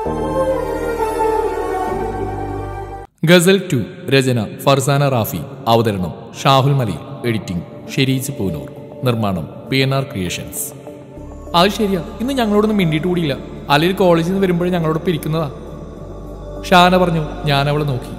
ഗസൽ two രചന ഫർസാന റാഫി അവതരണം ഷാഹുൽ മലയിൽ എഡിറ്റിംഗ് ഷെരീജ് പൂനൂർ നിർമ്മാണം പി എൻ ആർ ക്രിയേഷൻസ് അത് ശരിയാ ഇന്ന് ഞങ്ങളോടൊന്നും മിണ്ടിയിട്ട് കൂടിയില്ല അല്ലെങ്കിൽ കോളേജിൽ നിന്ന് വരുമ്പോഴേ ഞങ്ങളോട് പിരിക്കുന്നതാ ഷാന പറഞ്ഞു ഞാൻ അവളെ നോക്കി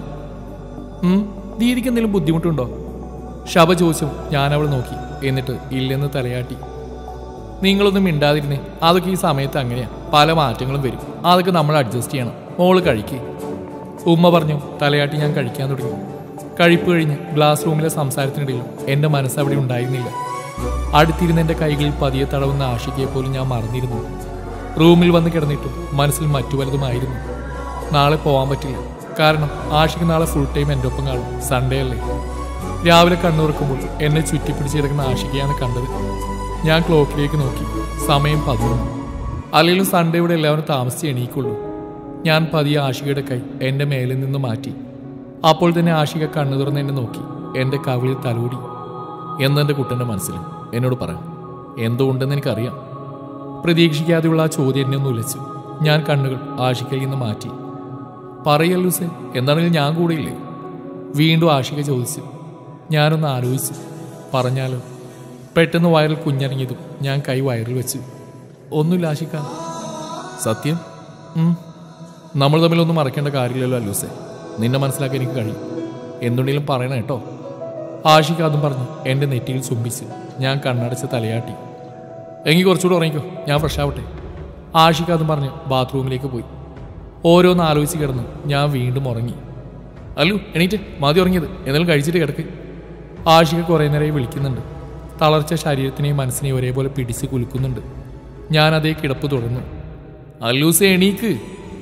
ഉം, ദീദിക്ക് എന്തെങ്കിലും ബുദ്ധിമുട്ടുണ്ടോ ശബ ചോദിച്ചു ഞാൻ അവളെ നോക്കി എന്നിട്ട് ഇല്ലെന്ന് തലയാട്ടി നിങ്ങളൊന്നും മിണ്ടാതിരുന്നേ അതൊക്കെ ഈ സമയത്ത് അങ്ങനെയാ പല മാറ്റങ്ങളും വരും അതൊക്കെ നമ്മൾ അഡ്ജസ്റ്റ് ചെയ്യണം മോള് കഴിക്കേ ഉമ്മ പറഞ്ഞു തലയാട്ടി ഞാൻ കഴിക്കാൻ തുടങ്ങി കഴിപ്പ് കഴിഞ്ഞ് ഗ്ലാസ് റൂമിലെ സംസാരത്തിനിടയിൽ എൻ്റെ മനസ്സ് അവിടെ ഉണ്ടായിരുന്നില്ല അടുത്തിരുന്ന് എൻ്റെ കൈകളിൽ പതിയെ തടവുന്ന ആഷികയെ പോലും ഞാൻ മറന്നിരുന്നു റൂമിൽ വന്ന് കിടന്നിട്ടും മനസ്സിൽ മറ്റു പലതുമായിരുന്നു നാളെ പോകാൻ പറ്റില്ല കാരണം ആഷിക്ക് നാളെ ഫുൾ ടൈം എൻ്റെ ഒപ്പം കാണും സൺഡേ അല്ലേ രാവിലെ കണ്ണുറക്കുമ്പോൾ എന്നെ ചുറ്റിപ്പിടിച്ച് കിടക്കുന്ന ആഷികയാണ് കണ്ടത് ഞാൻ ക്ലോക്കിലേക്ക് നോക്കി സമയം പതിനൊന്ന് അല്ലെങ്കിലും സൺഡേ ഇവിടെ എല്ലാവരും താമസിച്ച് എണീക്കുള്ളൂ ഞാൻ പതിയെ ആഷികയുടെ കൈ എൻ്റെ മേലിൽ നിന്ന് മാറ്റി അപ്പോൾ തന്നെ ആഷിക കണ്ണു തുറന്ന് എന്നെ നോക്കി എൻ്റെ കവിളിൽ തലോടി എന്നെൻ്റെ കുട്ടൻ്റെ മനസ്സിൽ എന്നോട് പറയാം എന്തുകൊണ്ടെന്ന് എനിക്കറിയാം പ്രതീക്ഷിക്കാതെയുള്ള ആ ചോദ്യം എന്നെ ഒന്ന് ഉലച്ചു ഞാൻ കണ്ണുകൾ ആഷികയിൽ നിന്ന് മാറ്റി പറയല്ലൂസേ എന്താണെങ്കിലും ഞാൻ കൂടെയില്ലേ വീണ്ടും ആഷിക ചോദിച്ചു ഞാനൊന്ന് ആലോചിച്ചു പറഞ്ഞാലോ പെട്ടെന്ന് വയറിൽ കുഞ്ഞിറങ്ങിയതും ഞാൻ കൈ വയറിൽ വെച്ചു ഒന്നുമില്ല ആഷിക്ക സത്യം ഉം. നമ്മൾ തമ്മിലൊന്നും മറക്കേണ്ട കാര്യമില്ലല്ലോ അല്ലൂസേ നിന്നെ മനസ്സിലാക്കാൻ എനിക്ക് കഴിയും എന്തുണ്ടെങ്കിലും പറയണം കേട്ടോ ആഷിക അതും പറഞ്ഞു എൻ്റെ നെറ്റിയിൽ ചുംബിച്ച് ഞാൻ കണ്ണടച്ച് തലയാട്ടി എങ്കിൽ കുറച്ചുകൂടെ ഉറങ്ങിക്കോ ഞാൻ ഫ്രഷ് ആവട്ടെ ആഷിക അതും പറഞ്ഞ് ബാത്റൂമിലേക്ക് പോയി ഓരോന്ന് ആലോചിച്ച് കിടന്ന് ഞാൻ വീണ്ടും ഉറങ്ങി അല്ലു എണീറ്റ് മതി ഉറങ്ങിയത് എന്തെങ്കിലും കഴിച്ചിട്ട് കിടക്ക് ആഷിക കുറേ നേരമായി വിളിക്കുന്നുണ്ട് തളർച്ച ശരീരത്തിനെയും മനസ്സിനെയും ഒരേപോലെ പിടിച്ച് കുലുക്കുന്നുണ്ട് ഞാൻ അതേ കിടപ്പ് തുടർന്നു അല്ലൂസ് എണീക്ക്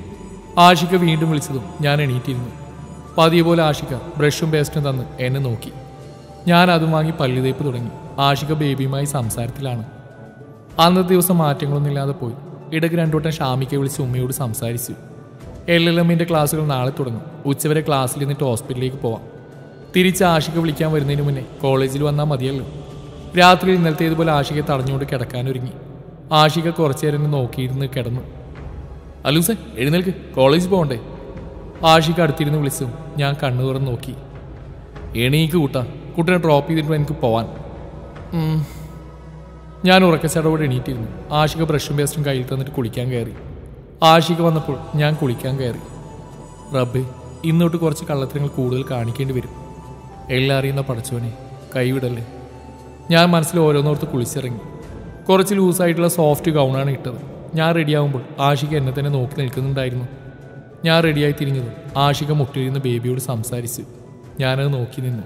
ആഷിക വീണ്ടും വിളിച്ചതും ഞാൻ എണീറ്റിരുന്നു പതിയെ പോലെ ആഷിക ബ്രഷും പേസ്റ്റും തന്ന് എന്നെ നോക്കി ഞാൻ അതും വാങ്ങി പല്ലു തേപ്പ് തുടങ്ങി ആഷിക ബേബിയുമായി സംസാരത്തിലാണ് അന്നത്തെ ദിവസം മാറ്റങ്ങളൊന്നുമില്ലാതെ പോയി ഇടയ്ക്ക് രണ്ടോട്ടം ഷാമിക്കെ വിളിച്ച് ഉമ്മയോട് സംസാരിച്ചു എൽ എൽ എമ്മിൻ്റെ ക്ലാസ്സുകൾ നാളെ തുടങ്ങും ഉച്ചവരെ ക്ലാസ്സിൽ നിന്നിട്ട് ഹോസ്പിറ്റലിലേക്ക് പോവാം തിരിച്ച് ആഷിക വിളിക്കാൻ വരുന്നതിന് മുന്നേ കോളേജിൽ വന്നാൽ മതിയല്ലോ രാത്രി ഇന്നലത്തേതുപോലെ ആഷികയെ തടഞ്ഞുകൊണ്ട് കിടക്കാനൊരുങ്ങി ആഷിക കുറച്ചു നേരം എന്നെ നോക്കിയിരുന്ന് കിടന്നു അലൂസെ എഴുന്നേൽക്ക് കോളേജിൽ പോകണ്ടേ ആഷിക അടുത്തിരുന്ന് വിളിച്ചു ഞാൻ കണ്ണു തുറന്ന് നോക്കി എണീക്ക് കൂട്ടാ കുട്ടനെ ഡ്രോപ്പ് ചെയ്തിട്ട് എനിക്ക് പോവാൻ ഉം. ഞാൻ ഉറക്കച്ചടവോടെ എണീറ്റിരുന്നു ആഷിക ബ്രഷും പേസ്റ്റും കയ്യിൽ തന്നിട്ട് കുളിക്കാൻ കയറി ആഷിക വന്നപ്പോൾ ഞാൻ കുളിക്കാൻ കയറി റബ്ബേ ഇന്നോട്ട് കുറച്ച് കള്ളത്തരങ്ങൾ കൂടുതൽ കാണിക്കേണ്ടി വരും എല്ലാം അറിയുന്ന പടച്ചോനെ കൈവിടല്ലേ ഞാൻ മനസ്സിൽ ഓരോന്നോർത്ത് കുളിച്ചിറങ്ങി കുറച്ച് ലൂസായിട്ടുള്ള സോഫ്റ്റ് ഗൗണാണ് ഇട്ടത് ഞാൻ റെഡിയാവുമ്പോൾ ആഷിക എന്നെ തന്നെ നോക്കി നിൽക്കുന്നുണ്ടായിരുന്നു ഞാൻ റെഡിയായി തിരിഞ്ഞതും ആഷിക മുട്ടിലിരുന്ന് ബേബിയോട് സംസാരിച്ചു ഞാനത് നോക്കി നിന്നു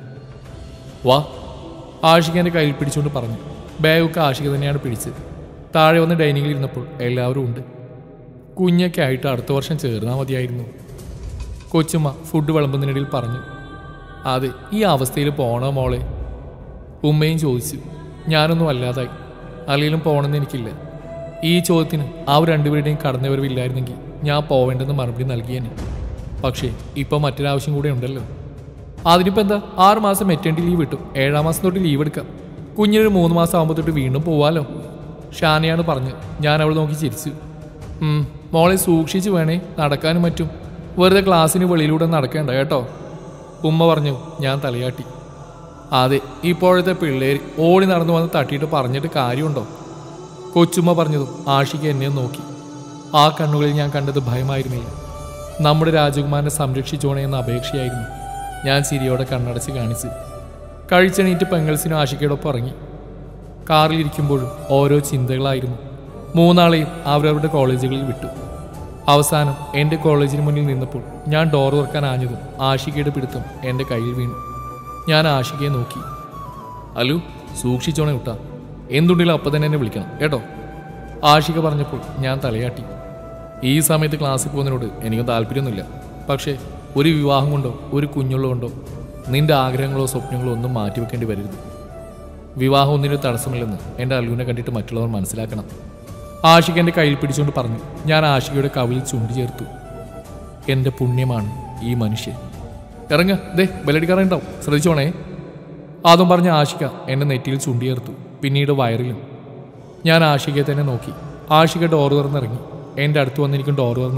വാ ആഷിക എൻ്റെ കയ്യിൽ പിടിച്ചുകൊണ്ട് പറഞ്ഞു ബാഗൊക്കെ ആഷിക തന്നെയാണ് പിടിച്ചത് താഴെ വന്ന് ഡൈനിങ്ങിൽ ഇരുന്നപ്പോൾ എല്ലാവരും ഉണ്ട് കുഞ്ഞൊക്കെ ആയിട്ട് അടുത്ത വർഷം ചേർന്നാൽ മതിയായിരുന്നു കൊച്ചുമ്മ ഫുഡ് വിളമ്പുന്നതിനിടയിൽ പറഞ്ഞു അതെ ഈ അവസ്ഥയിൽ പോണോ മോളെ ഉമ്മയും ചോദിച്ചു ഞാനൊന്നും അല്ലാതായി അല്ലെങ്കിലും പോകണമെന്ന് എനിക്കില്ല ഈ ചോദ്യത്തിന് അവർ രണ്ടുപേരുടെയും കടന്നുവരവില്ലായിരുന്നെങ്കിൽ ഞാൻ പോവേണ്ടെന്ന് മറുപടി നൽകിയേനെ പക്ഷേ ഇപ്പം മറ്റൊരാവശ്യം കൂടെ ഉണ്ടല്ലോ അതിനിപ്പോൾ എന്താ ആറ് മാസം മെറ്റേണ്ടി ലീവ് കിട്ടും ഏഴാം മാസം തൊട്ട് ലീവ് എടുക്കാം കുഞ്ഞിനൊരു മൂന്ന് മാസം ആകുമ്പോൾ തൊട്ട് വീണ്ടും പോവാലോ ഷാനയാണ് പറഞ്ഞത് ഞാൻ അവൾ നോക്കി ചിരിച്ചു ഉം, മോളെ സൂക്ഷിച്ച് വേണേ നടക്കാനും പറ്റും വെറുതെ ക്ലാസ്സിന് വെളിയിലൂടെ നടക്കേണ്ട കേട്ടോ ഉമ്മ പറഞ്ഞു ഞാൻ തലയാട്ടി അതെ ഇപ്പോഴത്തെ പിള്ളേർ ഓടി നടന്നു വന്ന് തട്ടിയിട്ട് പറഞ്ഞിട്ട് കാര്യമുണ്ടോ കൊച്ചുമ്മ പറഞ്ഞതും ആഷിക എന്നെ നോക്കി ആ കണ്ണുകളിൽ ഞാൻ കണ്ടത് ഭയമായിരുന്നില്ല നമ്മുടെ രാജകുമാരനെ സംരക്ഷിച്ചോണേ എന്ന അപേക്ഷയായിരുന്നു ഞാൻ ചിരിയോടെ കണ്ണടച്ച് കാണിച്ചു കഴിച്ചെണീറ്റ് പെങ്ങൾസിനും ആഷിക്കയോടൊപ്പം ഇറങ്ങി കാറിലിരിക്കുമ്പോഴും ഓരോ ചിന്തകളായിരുന്നു മൂന്നാളെയും അവരവരുടെ കോളേജുകളിൽ വിട്ടു അവസാനം എൻ്റെ കോളേജിന് മുന്നിൽ നിന്നപ്പോൾ ഞാൻ ഡോർ തുറക്കാൻ ആഞ്ഞതും ആഷികയുടെ പിടുത്തം എൻ്റെ കയ്യിൽ വീണു ഞാൻ ആഷികയെ നോക്കി അലു സൂക്ഷിച്ചോണേ വിട്ടാ എന്തുണ്ടെങ്കിലും അപ്പം തന്നെ എന്നെ വിളിക്കണം കേട്ടോ ആഷിക പറഞ്ഞപ്പോൾ ഞാൻ തലയാട്ടി ഈ സമയത്ത് ക്ലാസ്സിൽ പോകുന്നതിനോട് എനിക്ക് താല്പര്യമൊന്നുമില്ല പക്ഷേ ഒരു വിവാഹം കൊണ്ടോ ഒരു കുഞ്ഞുള്ള കൊണ്ടോ നിന്റെ ആഗ്രഹങ്ങളോ സ്വപ്നങ്ങളോ ഒന്നും മാറ്റിവെക്കേണ്ടി വരരുത് വിവാഹം ഒന്നിനും തടസ്സമില്ലെന്ന് എൻ്റെ അല്ലുവിനെ കണ്ടിട്ട് മറ്റുള്ളവർ മനസ്സിലാക്കണം ആഷിക എൻ്റെ കയ്യിൽ പിടിച്ചുകൊണ്ട് പറഞ്ഞു ഞാൻ ആഷികയുടെ കവിളിൽ ചുണ്ടി ചേർത്തു എൻ്റെ പുണ്യമാണ് ഈ മനുഷ്യൻ ഇറങ്ങ ദേ ബലടിക്കാറുണ്ടാവും ശ്രദ്ധിച്ചോണേ അതും പറഞ്ഞ ആഷിക എൻ്റെ നെറ്റിയിൽ ചുണ്ടി ചേർത്തു പിന്നീട് വയറിലും ഞാൻ ആഷികയെ തന്നെ നോക്കി ആഷിക ഡോർ തുറന്നിറങ്ങി എൻ്റെ അടുത്ത് വന്നിരിക്കും ഡോർ തുറന്നു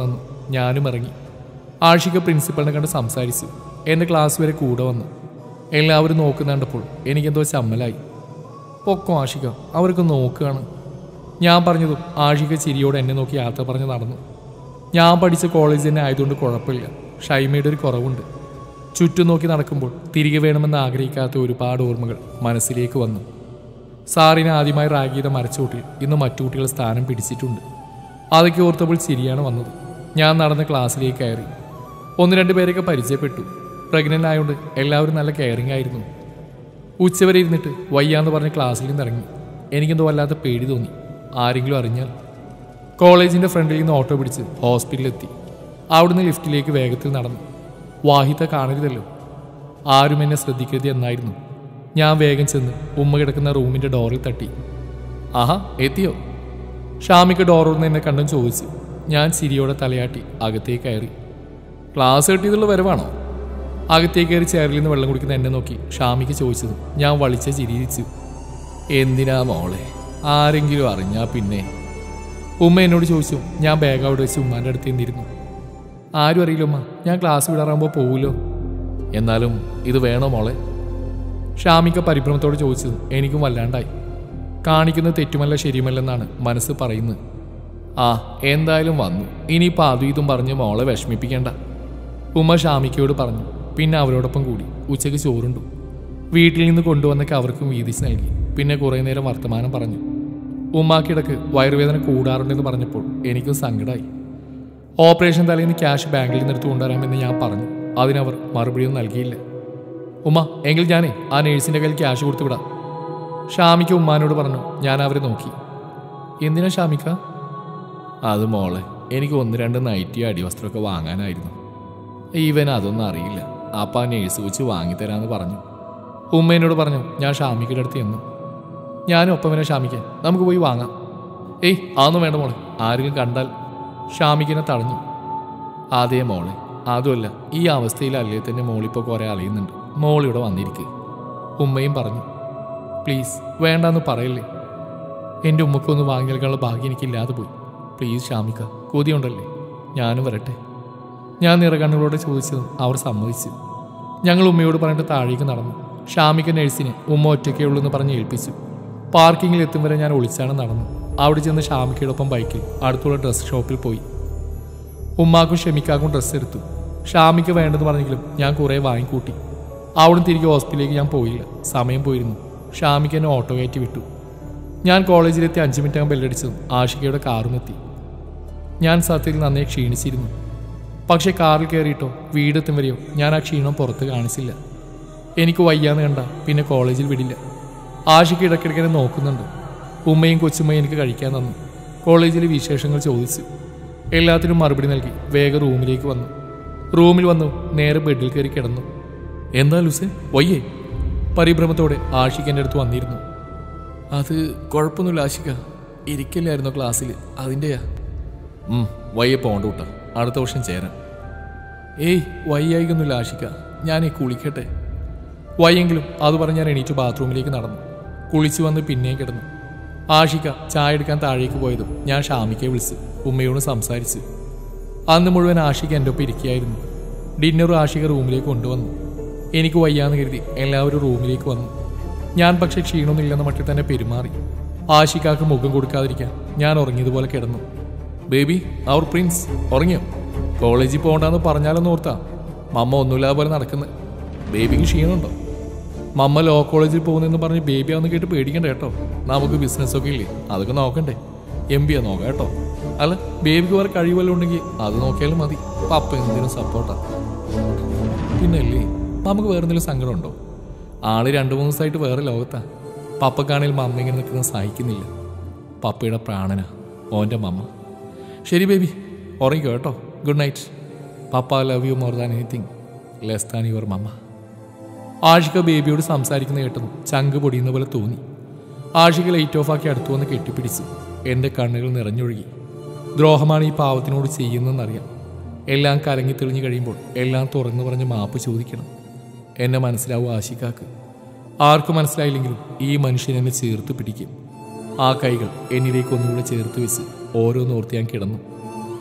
ഞാനും ഇറങ്ങി ആഷിക പ്രിൻസിപ്പളിനെ കണ്ട് സംസാരിച്ചു എൻ്റെ ക്ലാസ് വരെ കൂടെ വന്നു എല്ലാവരും നോക്കുന്ന കണ്ടപ്പോൾ എനിക്കെന്തോ ചമ്മലായി പൊക്കോ ആഷിക അവർക്ക് നോക്കുകയാണ് ഞാൻ പറഞ്ഞതും ആഷിക ചിരിയോടെ എന്നെ നോക്കി യാത്ര പറഞ്ഞ് നടന്നു ഞാൻ പഠിച്ച കോളേജ് തന്നെ ആയതുകൊണ്ട് കുഴപ്പമില്ല ഷൈമയുടെ ഒരു കുറവുണ്ട് ചുറ്റും നോക്കി നടക്കുമ്പോൾ തിരികെ വേണമെന്ന് ആഗ്രഹിക്കാത്ത ഒരുപാട് ഓർമ്മകൾ മനസ്സിലേക്ക് വന്നു സാറിനെ ആദ്യമായി റാഗ് ചെയ്ത മരച്ചോട്ടിൽ ഇന്ന് മറ്റു കുട്ടികൾ സ്ഥാനം പിടിച്ചിട്ടുണ്ട് അതൊക്കെ ഓർത്തപ്പോൾ ചിരിയാണ് വന്നത് ഞാൻ നടന്ന ക്ലാസ്സിലേക്ക് കയറി ഒന്ന് രണ്ട് പേരൊക്കെ പരിചയപ്പെട്ടു പ്രഗ്നൻ്റ് ആയതുകൊണ്ട് എല്ലാവരും നല്ല കെയറിങ് ആയിരുന്നു ഉച്ചവരെ ഇരുന്നിട്ട് വയ്യാന്ന് പറഞ്ഞ് ക്ലാസ്സിൽ നിന്ന് ഇറങ്ങി എനിക്കെന്തോ വല്ലാത്ത പേടി തോന്നി ആരെങ്കിലും അറിഞ്ഞാൽ കോളേജിൻ്റെ ഫ്രണ്ടിൽ നിന്ന് ഓട്ടോ പിടിച്ച് ഹോസ്പിറ്റലിലെത്തി അവിടുന്ന് ലിഫ്റ്റിലേക്ക് വേഗത്തിൽ നടന്നു വാഹിത കാണരുതല്ലോ ആരും എന്നെ ശ്രദ്ധിക്കരുത് എന്നായിരുന്നു ഞാൻ വേഗം ചെന്ന് ഉമ്മ കിടക്കുന്ന റൂമിൻ്റെ ഡോറിൽ തട്ടി ആഹാ എത്തിയോ ഷാമിക്ക് ഡോർ തുറന്ന് എന്നെ കണ്ടും ചോദിച്ചു ഞാൻ ചിരിയോടെ തലയാട്ടി അകത്തേക്ക് കയറി ക്ലാസ് കിട്ടിയതുള്ള വരവാണോ അകത്തേക്ക് കയറി ചെയറിൽ നിന്ന് വെള്ളം കുടിക്കുന്ന എന്നെ നോക്കി ഷാമിക്ക് ചോദിച്ചതും ഞാൻ വളിച്ച ചിരിയിച്ചു എന്തിനാ മോളെ ആരെങ്കിലും അറിഞ്ഞാ പിന്നെ ഉമ്മ എന്നോട് ചോദിച്ചു ഞാൻ ബാഗ് അവിടെ വെച്ച് ഉമ്മാൻ്റെ അടുത്ത് നിന്നിരുന്നു ആരും അറിയില്ല ഉമ്മ ഞാൻ ക്ലാസ് വിടാറാകുമ്പോൾ പോവുമല്ലോ എന്നാലും ഇത് വേണോ മോളെ ഷാമിക്ക പരിഭ്രമത്തോട് ചോദിച്ചതും എനിക്കും വല്ലാണ്ടായി കാണിക്കുന്നത് തെറ്റുമല്ല ശരിയുമല്ലെന്നാണ് മനസ്സ് പറയുന്നത് ആ എന്തായാലും വന്നു ഇനിയിപ്പോൾ അതും ഇതും പറഞ്ഞ് മോളെ വിഷമിപ്പിക്കേണ്ട ഉമ്മ ഷാമിക്കയോട് പറഞ്ഞു പിന്നെ അവരോടൊപ്പം കൂടി ഉച്ചയ്ക്ക് ചോറുണ്ടു വീട്ടിൽ നിന്ന് കൊണ്ടുവന്ന കവർക്കും വീതിച്ച് നൽകി പിന്നെ കുറേ നേരം വർത്തമാനം പറഞ്ഞു ഉമ്മാക്കിടക്ക് വയറുവേദന കൂടാറുണ്ടെന്ന് പറഞ്ഞപ്പോൾ എനിക്കും സങ്കടമായി ഓപ്പറേഷൻ തലേന്ന് ക്യാഷ് ബാങ്കിൽ നിന്ന് എടുത്ത് കൊണ്ടുവരാമെന്ന് ഞാൻ പറഞ്ഞു അതിനവർ മറുപടിയൊന്നും നൽകിയില്ല ഉമ്മ എങ്കിൽ ഞാനേ ആ നേഴ്സിന്റെ കയ്യിൽ ക്യാഷ് കൊടുത്തു വിടാം ഷാമിക്ക ഉമ്മാനോട് പറഞ്ഞു ഞാൻ അവരെ നോക്കി എന്തിനാ ഷാമിക്ക അത് മോളെ എനിക്ക് ഒന്ന് രണ്ട് നൈറ്റി അടിവസ്ത്രമൊക്കെ വാങ്ങാനായിരുന്നു ഈവൻ അതൊന്നും അറിയില്ല അപ്പം ആ നേഴ്സ് വെച്ച് വാങ്ങിത്തരാമെന്ന് പറഞ്ഞു ഉമ്മ എന്നോട് പറഞ്ഞു ഞാൻ ഷാമിക്കയുടെ അടുത്ത് ചെന്നു ഞാനും ഒപ്പം വരെ ഷാമിക്കാൻ നമുക്ക് പോയി വാങ്ങാം ഏയ് അതൊന്നും വേണ്ട മോളെ ആരെങ്കിലും കണ്ടാൽ ഷാമിക്കിനെ തടഞ്ഞു അതേ മോളെ അതുമല്ല ഈ അവസ്ഥയിലല്ലേ തന്നെ മോളിപ്പോൾ കുറേ അലയുന്നുണ്ട് മോളിവിടെ വന്നിരിക്കുക ഉമ്മയും പറഞ്ഞു പ്ലീസ് വേണ്ടാന്ന് പറയല്ലേ എൻ്റെ ഉമ്മക്കൊന്ന് വാങ്ങി നൽകാനുള്ള ഭാഗ്യം എനിക്കില്ലാതെ പോയി പ്ലീസ് ഷാമിക്ക കൊതിയുണ്ടല്ലേ ഞാനും വരട്ടെ ഞാൻ നിറകണ്ണുകളോടെ ചോദിച്ചതും അവർ സമ്മതിച്ചു ഞങ്ങൾ ഉമ്മയോട് പറഞ്ഞിട്ട് താഴേക്ക് നടന്നു ഷാമിക്ക നഴ്സിനെ ഉമ്മ ഒറ്റയ്ക്കേ ഉള്ളൂ എന്ന് പറഞ്ഞ് ഏൽപ്പിച്ചു പാർക്കിങ്ങിൽ എത്തും വരെ ഞാൻ ഒളിച്ചാണ് നടന്നു അവിടെ ചെന്ന് ഷാമിക്കയോടൊപ്പം ബൈക്കിൽ അടുത്തുള്ള ഡ്രസ് ഷോപ്പിൽ പോയി ഉമ്മാക്കും ഷെമിക്കാക്കും ഡ്രസ്സ് എടുത്തു ഷാമിക്ക് വേണ്ടെന്ന് പറഞ്ഞെങ്കിലും ഞാൻ കുറേ വാങ്ങിക്കൂട്ടി അവിടുന്ന് തിരികെ ഹോസ്പിറ്റലിലേക്ക് ഞാൻ പോയില്ല സമയം പോയിരുന്നു ഷാമിക്ക് എന്നെ ഓട്ടോ കയറ്റി വിട്ടു ഞാൻ കോളേജിലെത്തി അഞ്ച് മിനിറ്റകം ബെല്ലടിച്ചതും ആഷികയുടെ കാറും എത്തി ഞാൻ സത്യത്തിൽ നന്നേ ക്ഷീണിച്ചിരുന്നു പക്ഷേ കാറിൽ കയറിയിട്ടോ വീടെത്തും വരെയോ ഞാൻ ആ ക്ഷീണം പുറത്ത് കാണിച്ചില്ല എനിക്ക് വയ്യാന്ന് കണ്ട പിന്നെ കോളേജിൽ വിടില്ല ആഷിക്ക് ഇടയ്ക്കിടയ്ക്ക് എന്നെ നോക്കുന്നുണ്ട് ഉമ്മയും കൊച്ചുമ്മയും എനിക്ക് കഴിക്കാൻ തന്നു കോളേജിലെ വിശേഷങ്ങൾ ചോദിച്ചു എല്ലാത്തിനും മറുപടി നൽകി വേഗം റൂമിലേക്ക് വന്നു റൂമിൽ വന്നു നേരെ ബെഡിൽ കയറി കിടന്നു എന്താ ലൂസെ വയ്യേ പരിഭ്രമത്തോടെ ആഷിക്ക് എൻ്റെ അടുത്ത് വന്നിരുന്നു അത് കുഴപ്പമൊന്നുമില്ല ആഷിക ഇരിക്കല്ലായിരുന്നു ക്ലാസ്സിൽ അതിൻ്റെയാ ഉം, വയ്യെ പോണ്ട കൂട്ട അടുത്ത വർഷം ചേരാം ഏയ് വയ്യായിക്കൊന്നുമില്ല ആഷിക ഞാനേ കുളിക്കട്ടെ വയ്യെങ്കിലും അത് പറഞ്ഞ് ഞാൻ എണീറ്റ് ബാത്റൂമിലേക്ക് നടന്നു കുളിച്ചു വന്ന് പിന്നെയും കിടന്നു ആഷിക ചായ എടുക്കാൻ താഴേക്ക് പോയതും ഞാൻ ഷാമിക്കെ വിളിച്ച് ഉമ്മയോട് സംസാരിച്ചു അന്ന് മുഴുവൻ ആഷിക എൻ്റെ ഒപ്പം ഇരിക്കുകയായിരുന്നു ഡിന്നറും ആഷിക റൂമിലേക്ക് കൊണ്ടുവന്നു എനിക്ക് വയ്യാന്ന് കരുതി എല്ലാവരും റൂമിലേക്ക് വന്നു ഞാൻ പക്ഷെ ക്ഷീണമൊന്നുമില്ലെന്ന മട്ടിൽ തന്നെ പെരുമാറി ആഷിക്കാക്ക് മുഖം കൊടുക്കാതിരിക്കാൻ ഞാൻ ഉറങ്ങിയതുപോലെ കിടന്നു ബേബി അവർ പ്രിൻസ് ഉറങ്ങിയോ കോളേജിൽ പോകണ്ടെന്ന് പറഞ്ഞാലൊന്നും ഓർത്താ മമ്മ ഒന്നുമില്ലാതെ പോലെ നടക്കുന്നത് ബേബിക്ക് ക്ഷീണമുണ്ടോ മമ്മ ലോ കോളേജിൽ പോകുന്നെന്ന് പറഞ്ഞ് ബേബി ആണെന്ന് കേട്ട് പേടിക്കണ്ട കേട്ടോ നമുക്ക് ബിസിനസ് ഒക്കെ ഇല്ലേ അതൊക്കെ നോക്കണ്ടേ എം ബി ആ നോക്കാം കേട്ടോ അല്ല ബേബിക്ക് വേറെ കഴിവല്ലോ ഉണ്ടെങ്കിൽ അത് നോക്കിയാലും മതി പപ്പ എന്തിനും സപ്പോർട്ടാ പിന്നല്ലേ നമുക്ക് വേറെ എന്തെങ്കിലും സങ്കടമുണ്ടോ ആള് രണ്ടു മൂന്ന് ദിവസമായിട്ട് വേറെ ലോകത്താ പപ്പക്കാണെങ്കിൽ മമ്മ ഇങ്ങനെ നിൽക്കുന്നത് സഹിക്കുന്നില്ല പപ്പയുടെ പ്രാണനാ ഓൻ്റെ മമ്മ ശരി ബേബി ഉറങ്ങിക്കോ കേട്ടോ good night papa love you more than anything less than your mamma Ashika ബേബിയോട് സംസാരിക്കുന്ന കേട്ടതും ചങ്ക് പൊടിയുന്ന പോലെ തോന്നി ആഷിക ലൈറ്റ് ഓഫ് ആക്കി അടുത്തു വന്ന് കെട്ടിപ്പിടിച്ചു എൻ്റെ കണ്ണുകൾ നിറഞ്ഞൊഴുകി ദ്രോഹമാണ് ഈ പാവത്തിനോട് ചെയ്യുന്നതെന്നറിയാം എല്ലാം കലങ്ങി തെളിഞ്ഞു കഴിയുമ്പോൾ എല്ലാം തുറന്നു പറഞ്ഞ് മാപ്പ് ചോദിക്കണം എന്നെ മനസ്സിലാവും ആഷിക്കാക്ക് ആർക്കും മനസ്സിലായില്ലെങ്കിലും ഈ മനുഷ്യൻ എന്നെ ചേർത്ത് പിടിക്കും ആ കൈകൾ എന്നിലേക്ക് ഒന്നുകൂടെ ചേർത്ത് വെച്ച് ഓരോന്നോർത്ത് ഞാൻ കിടന്നു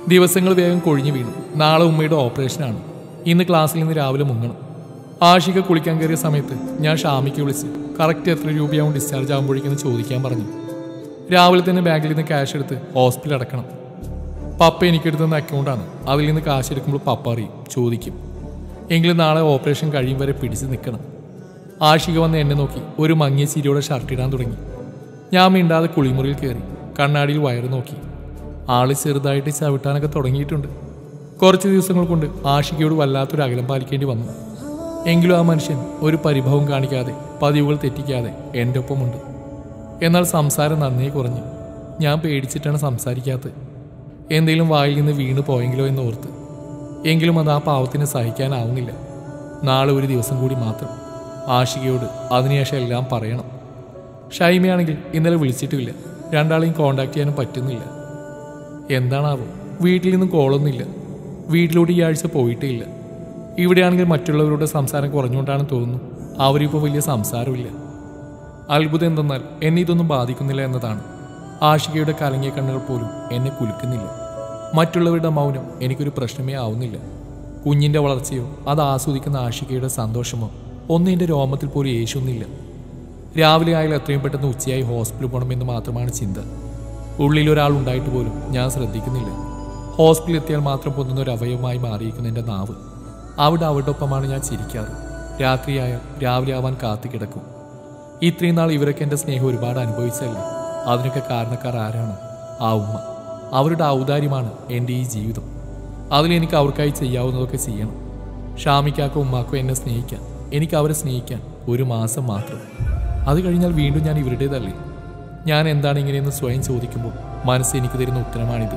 ദിവസങ്ങൾ വേഗം കൊഴിഞ്ഞു വീണു നാളെ ഉമ്മയുടെ ഓപ്പറേഷനാണ് ഇന്ന് ക്ലാസ്സിൽ നിന്ന് രാവിലെ മുങ്ങണം ആഷിക കുളിക്കാൻ കയറിയ സമയത്ത് ഞാൻ ഷാമിക്ക് വിളിച്ച് കറക്റ്റ് എത്ര രൂപയാവും ഡിസ്ചാർജ് ആകുമ്പോഴേക്കെന്ന് ചോദിക്കാൻ പറഞ്ഞു രാവിലെ തന്നെ ബാങ്കിൽ നിന്ന് ക്യാഷ് എടുത്ത് ഹോസ്പിറ്റൽ അടക്കണം പപ്പ എനിക്കെടുത്തുന്ന അക്കൗണ്ടാണ് അതിൽ നിന്ന് കാശ് എടുക്കുമ്പോൾ പപ്പ അറിയും ചോദിക്കും എങ്കിലും നാളെ ഓപ്പറേഷൻ കഴിയും വരെ പിടിച്ച് നിൽക്കണം ആഷിക വന്ന് എന്നെ നോക്കി ഒരു മങ്ങിയ ചിരിയോടെ ഷർട്ട് ഇടാൻ തുടങ്ങി ഞാൻ മിണ്ടാതെ കുളിമുറിയിൽ കയറി കണ്ണാടിയിൽ വയറ് നോക്കി ആള് ചെറുതായിട്ട് ചവിട്ടാനൊക്കെ തുടങ്ങിയിട്ടുണ്ട് കുറച്ച് ദിവസങ്ങൾ കൊണ്ട് ആഷികയോട് വല്ലാത്തൊരു അകലം പാലിക്കേണ്ടി വന്നു എങ്കിലും ആ മനുഷ്യൻ ഒരു പരിഭവം കാണിക്കാതെ പതിവുകൾ തെറ്റിക്കാതെ എൻ്റെ ഒപ്പമുണ്ട് എന്നാൽ സംസാരം നന്നേ കുറഞ്ഞു ഞാൻ പേടിച്ചിട്ടാണ് സംസാരിക്കാത്തത് എന്തെങ്കിലും വായിൽ നിന്ന് വീണു പോയെങ്കിലോ എന്ന് ഓർത്ത് എങ്കിലും അത് ആ പാവത്തിന് സഹിക്കാനാവുന്നില്ല നാളെ ഒരു ദിവസം കൂടി മാത്രം ആഷികയോട് അതിനുശേഷം എല്ലാം പറയണം ഷൈമയാണെങ്കിൽ ഇന്നലെ വിളിച്ചിട്ടില്ല രണ്ടാളെയും കോണ്ടാക്ട് ചെയ്യാനും പറ്റുന്നില്ല എന്താണാവോ വീട്ടിൽ നിന്നും കോളൊന്നുമില്ല വീട്ടിലോട്ട് ഈ ആഴ്ച പോയിട്ടേ ഇല്ല ഇവിടെയാണെങ്കിൽ മറ്റുള്ളവരുടെ സംസാരം കുറഞ്ഞുകൊണ്ടാണെന്ന് തോന്നുന്നു അവരിപ്പോൾ വലിയ സംസാരമില്ല അത്ഭുതം എന്തെന്നാൽ എന്നെ ഇതൊന്നും ബാധിക്കുന്നില്ല എന്നതാണ് ആഷികയുടെ കലങ്ങിയ കണ്ണുകൾ പോലും എന്നെ കുലുക്കുന്നില്ല മറ്റുള്ളവരുടെ മൗനം എനിക്കൊരു പ്രശ്നമേ ആവുന്നില്ല കുഞ്ഞിന്റെ വളർച്ചയോ അത് ആസ്വദിക്കുന്ന ആഷികയുടെ സന്തോഷമോ ഒന്നും എൻ്റെ രോമത്തിൽ പോലും യേശുന്നില്ല രാവിലെ ആയാലും എത്രയും പെട്ടെന്ന് ഉച്ചയായി ഹോസ്പിറ്റലിൽ പോകണമെന്ന് മാത്രമാണ് ചിന്ത ഉള്ളിൽ ഒരാൾ ഉണ്ടായിട്ട് പോലും ഞാൻ ശ്രദ്ധിക്കുന്നില്ല ഹോസ്പിറ്റലിൽ എത്തിയാൽ മാത്രം പൊന്നുന്ന ഒരു അവയവമായി മാറിയിരിക്കുന്ന എൻ്റെ നാവ് അവിടെ അവരുടെ ഒപ്പമാണ് ഞാൻ ചിരിക്കാറ് രാത്രിയായാൽ രാവിലെ ആവാൻ കാത്തു കിടക്കും ഇത്രയും നാൾ ഇവരൊക്കെ എൻ്റെ സ്നേഹം ഒരുപാട് അനുഭവിച്ചല്ലേ അതിനൊക്കെ കാരണക്കാർ ആരാണ് ആ ഉമ്മ അവരുടെ ഔദാര്യമാണ് എൻ്റെ ഈ ജീവിതം അതിലെനിക്ക് അവർക്കായി ചെയ്യാവുന്നതൊക്കെ ചെയ്യണം ഷാമിക്കാക്കോ ഉമ്മാക്കോ എന്നെ സ്നേഹിക്കാൻ എനിക്ക് അവരെ സ്നേഹിക്കാൻ ഒരു മാസം മാത്രം അത് കഴിഞ്ഞാൽ വീണ്ടും ഞാൻ ഇവരുടേതല്ലേ ഞാൻ എന്താണ് ഇങ്ങനെയെന്ന് സ്വയം ചോദിക്കുമ്പോൾ മനസ്സ് എനിക്ക് തരുന്ന ഉത്തരമാണിത്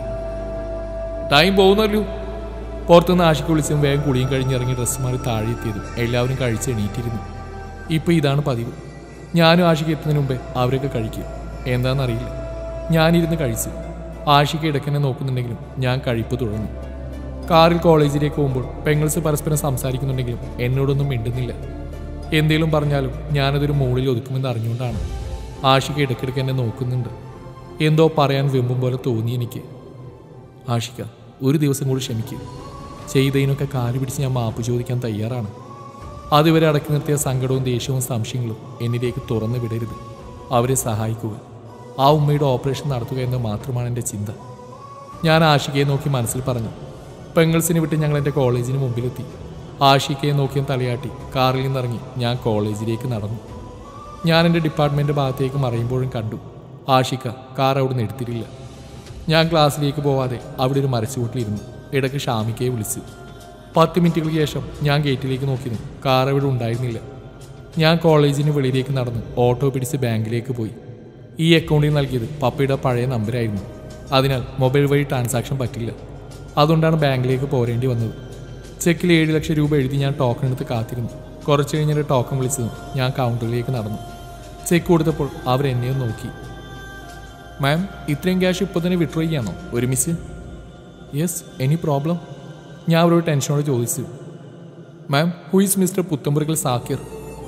ടൈം പോകുന്നല്ലോ പുറത്തുനിന്ന് ആഷിക്ക് വിളിച്ചും വേഗം കുളിയും കഴിഞ്ഞിറങ്ങി ഡ്രസ്സ് മാറി താഴെ എത്തിയതും എല്ലാവരും കഴിച്ച് എണീറ്റിരുന്നു ഇപ്പൊ ഇതാണ് പതിവ് ഞാനും ആഷിക്ക് എത്തുന്നതിന് മുമ്പേ അവരൊക്കെ കഴിക്കും എന്താണെന്നറിയില്ല ഞാനിരുന്ന് കഴിച്ചു ആഷിക്ക് ഇടയ്ക്കെന്നെ നോക്കുന്നുണ്ടെങ്കിലും ഞാൻ കഴിപ്പ് തുടർന്നു കാറിൽ കോളേജിലേക്ക് പോകുമ്പോൾ പെങ്ങൾസ് പരസ്പരം സംസാരിക്കുന്നുണ്ടെങ്കിലും എന്നോടൊന്നും മിണ്ടുന്നില്ല എന്തേലും പറഞ്ഞാലും ഞാനതൊരു മുകളിൽ ഒതുക്കുമെന്ന് അറിഞ്ഞുകൊണ്ടാണ് ആഷിക ഇടയ്ക്കിടയ്ക്ക് എന്നെ നോക്കുന്നുണ്ട് എന്തോ പറയാൻ വെമ്പും പോലെ തോന്നി എനിക്ക് ആഷിക ഒരു ദിവസം കൂടി ക്ഷമിക്കുക ചെയ്തതിനൊക്കെ കാല് പിടിച്ച് ഞാൻ മാപ്പ് ചോദിക്കാൻ തയ്യാറാണ് അതുവരെ അടക്കി നിർത്തിയ സങ്കടവും ദേഷ്യവും സംശയങ്ങളും എന്നിലേക്ക് തുറന്നു വിടരുത് അവരെ സഹായിക്കുക ആ ഉമ്മയുടെ ഓപ്പറേഷൻ നടത്തുക എന്ന് മാത്രമാണ് എൻ്റെ ചിന്ത ഞാൻ ആഷികയെ നോക്കി മനസ്സിൽ പറഞ്ഞു പെങ്ങൾസിനെ വിട്ട് ഞങ്ങൾ എൻ്റെ കോളേജിന് മുമ്പിലെത്തി ആഷികയെ നോക്കിയും തലയാട്ടി കാറിൽ നിന്നിറങ്ങി ഞാൻ കോളേജിലേക്ക് നടന്നു ഞാൻ എൻ്റെ ഡിപ്പാർട്ട്മെൻ്റ് ഭാഗത്തേക്ക് മറയുമ്പോഴും കണ്ടു ആഷിക കാർ അവിടെ നിന്ന് എടുത്തിട്ടില്ല ഞാൻ ക്ലാസ്സിലേക്ക് പോവാതെ അവിടെ ഒരു മരച്ചുകൂട്ടിലിരുന്നു ഇടയ്ക്ക് ഷാമിക്കയെ വിളിച്ചു പത്ത് മിനിറ്റുകൾക്ക് ശേഷം ഞാൻ ഗേറ്റിലേക്ക് നോക്കിയിരുന്നു കാർ അവിടെ ഉണ്ടായിരുന്നില്ല ഞാൻ കോളേജിന് വെളിയിലേക്ക് നടന്ന് ഓട്ടോ പിടിച്ച് ബാങ്കിലേക്ക് പോയി ഈ അക്കൗണ്ടിൽ നൽകിയത് പപ്പയുടെ പഴയ നമ്പരായിരുന്നു അതിനാൽ മൊബൈൽ വഴി ട്രാൻസാക്ഷൻ പറ്റില്ല അതുകൊണ്ടാണ് ബാങ്കിലേക്ക് പോരേണ്ടി വന്നത് ചെക്കിൽ ഏഴ് ലക്ഷം രൂപ എഴുതി ഞാൻ ടോക്കൺ എടുത്ത് കാത്തിരുന്നു കുറച്ച് കഴിഞ്ഞൊരു ടോക്കൺ വിളിച്ചതും ഞാൻ കൗണ്ടറിലേക്ക് നടന്നു ചെക്ക് കൊടുത്തപ്പോൾ അവർ എന്നെയും നോക്കി മാം ഇത്രയും ക്യാഷ് ഇപ്പോൾ തന്നെ വിഡ്രോ ചെയ്യാണോ ഒരുമിച്ച് യെസ് എനി പ്രോബ്ലം ഞാൻ അവരോട് ടെൻഷനോട് ചോദിച്ചു ma'am who is mister Puthanpurakkal Zakir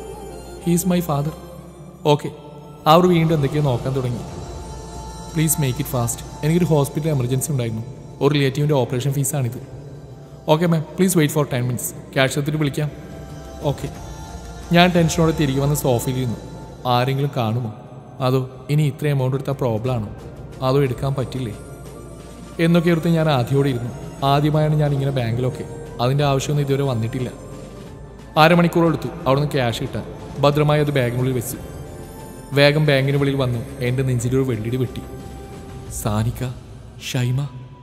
he's my father okay അവർ വീണ്ടും എന്തൊക്കെയോ നോക്കാൻ തുടങ്ങി പ്ലീസ് മേക്ക് ഇറ്റ് ഫാസ്റ്റ് എനിക്കൊരു ഹോസ്പിറ്റൽ എമർജൻസി ഉണ്ടായിരുന്നു ഒരു റിലേറ്റീവിൻ്റെ ഓപ്പറേഷൻ ഫീസാണിത് okay ma'am please wait for ten minutes cash എടുത്തിട്ട് വിളിക്കാം ഓക്കെ ഞാൻ ടെൻഷനോടെ തിരികെ വന്ന് സോഫയിൽ ഇരുന്നു ആരെങ്കിലും കാണുമോ അതോ ഇനി ഇത്ര എമൗണ്ട് എടുത്താൽ പ്രോബ്ലം ആണോ അതോ എടുക്കാൻ പറ്റില്ലേ എന്നൊക്കെ ഓർത്ത് ഞാൻ ആദ്യമോടെ ഇരുന്നു ആദ്യമായാണ് ഞാൻ ഇങ്ങനെ ബാങ്കിലൊക്കെ അതിൻ്റെ ആവശ്യമൊന്നും ഇതുവരെ വന്നിട്ടില്ല അരമണിക്കൂർ എടുത്തു അവിടുന്ന് ക്യാഷ് കിട്ടാൻ ഭദ്രമായി അത് ബാഗിനുള്ളിൽ വെച്ചു വേഗം ബാങ്കിന് വെളിയിൽ വന്നു എൻ്റെ നെഞ്ചിലൊരു വെള്ളിടി വെട്ടി സാനിക ഷൈമ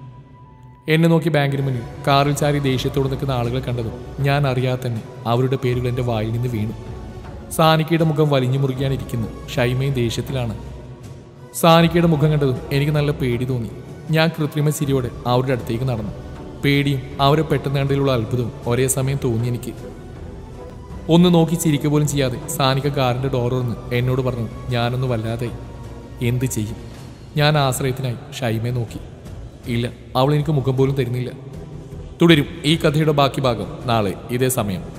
എന്നെ നോക്കി ബാങ്കിന് മുന്നിൽ കാറിൽ ചാരി ദേഷ്യത്തോടെ നിൽക്കുന്ന ആളുകളെ കണ്ടതും ഞാൻ അറിയാതെ തന്നെ അവരുടെ പേരുകൾ എൻ്റെ വായിൽ നിന്ന് വീണു സാനിക്കയുടെ മുഖം വലിഞ്ഞു മുറുകിയാണ് ഇരിക്കുന്നത് ഷൈമയും ദേഷ്യത്തിലാണ് സാനിക്കയുടെ മുഖം കണ്ടതും എനിക്ക് നല്ല പേടി തോന്നി ഞാൻ കൃത്രിമ ചിരിയോടെ അവരുടെ അടുത്തേക്ക് നടന്നു പേടിയും അവരെ പെട്ടെന്ന് കണ്ടതിലുള്ള അത്ഭുതവും ഒരേ സമയം തോന്നി എനിക്ക് ഒന്ന് നോക്കി ചിരിക്കുക പോലും ചെയ്യാതെ സാനിക കാറിന്റെ ഡോർ തുറന്ന് എന്നോട് പറഞ്ഞു ഞാനൊന്ന് വല്ലാതെ എന്ത് ചെയ്യും ഞാൻ ആശ്രയത്തിനായി ഷൈമയെ നോക്കി ഇല്ല അവൾ എനിക്ക് മുഖം പോലും തരുന്നില്ല തുടരും ഈ കഥയുടെ ബാക്കി ഭാഗം നാളെ ഇതേ സമയം